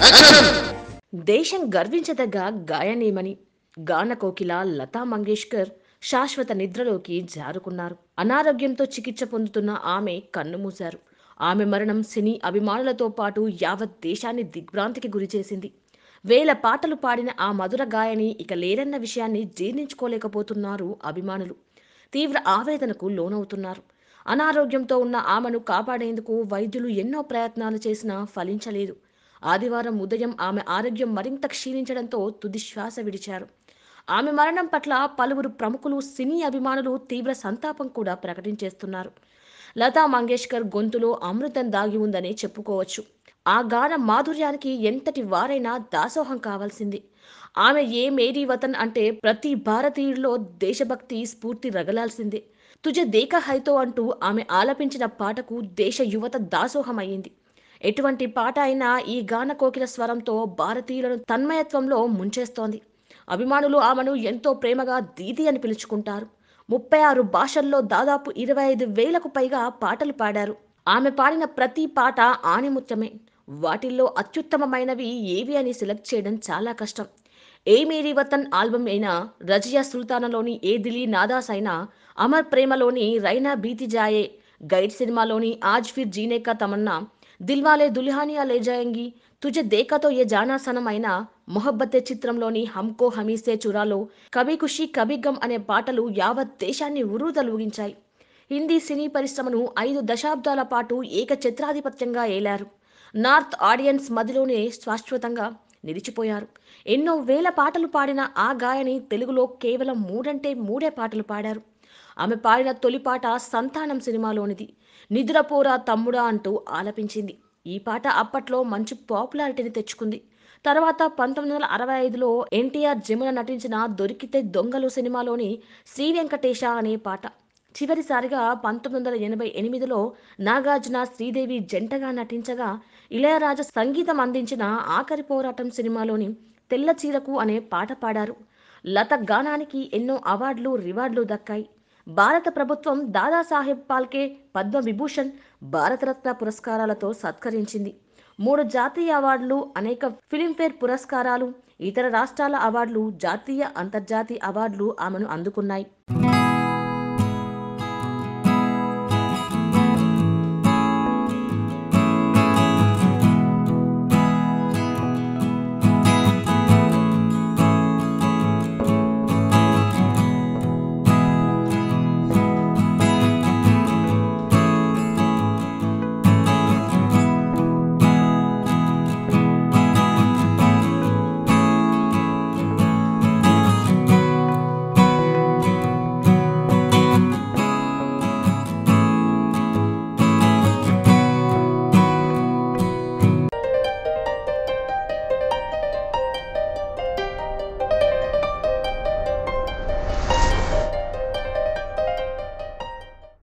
దేశం గర్వించదగ్గ గాయనీమణి గాన కోకిల లతా మంగేష్కర్ శాశ్వత నిద్రలోకి జారుకున్నారు అనారోగ్యంతో చికిత్స పొందుతున్న ఆమె కన్నుమూశారు ఆమె మరణం సినీ అభిమానులతో పాటు యావత్ దేశాన్ని దిగ్భ్రాంతికి గురిచేసింది వేల పాటలు పాడిన ఆ మధుర గాయని ఇక లేరన్న విషయాన్ని జీర్ణించుకోలేకపోతున్నారు అభిమానులు తీవ్ర ఆవేదనకు లోనవుతున్నారు అనారోగ్యంతో ఉన్న ఆమెను కాపాడేందుకు వైద్యులు ఎన్నో ప్రయత్నాలు చేసినా ఫలించలేదు ఆదివారం ఉదయం ఆమె ఆరోగ్యం మరింత క్షీణించడంతో తుది శ్వాస విడిచారు ఆమె మరణం పట్ల పలువురు ప్రముఖులు సినీ అభిమానులు తీవ్ర సంతాపం కూడా ప్రకటించేస్తున్నారు లతా మంగేష్కర్ గొంతులో అమృతం దాగి ఉందని చెప్పుకోవచ్చు ఆ గాన మాధుర్యానికి ఎంతటి వారైనా దాసోహం కావాల్సింది ఆమె ఏ మేరీ వతన్ అంటే ప్రతి భారతీయుడిలో దేశభక్తి స్ఫూర్తి రగలాల్సిందే తుజ దేక హైతో అంటూ ఆమె ఆలపించిన పాటకు దేశ యువత దాసోహమయ్యింది ఎటువంటి పాట అయినా ఈ గాన కోకిల స్వరంతో భారతీయులను తన్మయత్వంలో ముంచేస్తోంది అభిమానులు ఆమెను ఎంతో ప్రేమగా దీది అని పిలుచుకుంటారు ముప్పై ఆరు భాషల్లో దాదాపు ఇరవై ఐదు వేలకు పైగా పాటలు పాడారు ఆమె పాడిన ప్రతి పాట ఆణిముత్యమే వాటిల్లో అత్యుత్తమమైనవి ఏవి అని సెలెక్ట్ చేయడం చాలా కష్టం ఏ మేరీ వతన్ ఆల్బమ్ అయినా రజియా సుల్తానాలోని ఏ దిలీ నాదాస్ అయినా అమర్ ప్రేమలోని రైనా బీతి జాయే గైడ్ సినిమాలోని ఆజ్ ఫిర్ జీనే కా తమన్నా దిల్వాలే దుల్హానియా లే జాయంగి తుజే దేకాతో ఏ జానాసనం అయిన మొహబ్బతే చిత్రంలోని హమ్కో హమీసే చురాలో కభీ ఖుషి కభీ గమ్ అనే పాటలు యావత్ దేశాన్ని ఉరుదలుగించాయి హిందీ సినీ పరిశ్రమను ఐదు దశాబ్దాల పాటు ఏక చిత్రాధిపత్యంగా ఏలారు నార్త్ ఆడియన్స్ మదిలోనే శాశ్వతంగా నిలిచిపోయారు ఎన్నో వేల పాటలు పాడిన ఆ గాయని తెలుగులో కేవలం మూడంటే మూడే పాటలు పాడారు ఆమె పాడిన తొలి పాట సంతానం సినిమాలోనిది నిద్రపోరా తమ్ముడా అంటూ ఆలపించింది ఈ పాట అప్పట్లో మంచి పాపులారిటీని తెచ్చుకుంది తర్వాత పంతొమ్మిది వందల అరవై ఐదులో ఎన్టీఆర్ జమున నటించిన దొరికితే దొంగలు సినిమాలోని శ్రీ వెంకటేశ అనే పాట చివరిసారిగా పంతొమ్మిది వందల ఎనభై ఎనిమిదిలో నాగార్జున శ్రీదేవి జంటగా నటించగా ఇళయరాజా సంగీతం అందించిన ఆఖరి పోరాటం సినిమాలోని తెల్ల చీరకు అనే పాట పాడారు లత గానానికి ఎన్నో అవార్డులు రివార్డులు దక్కాయి భారత ప్రభుత్వం దాదాసాహెబ్ పాల్కే పద్మ విభూషణ్ భారతరత్న పురస్కారాలతో సత్కరించింది మూడు జాతీయ అవార్డులు అనేక ఫిలింఫేర్ పురస్కారాలు ఇతర రాష్ట్రాల అవార్డులు జాతీయ అంతర్జాతీయ అవార్డులు ఆమెను అందుకున్నాయి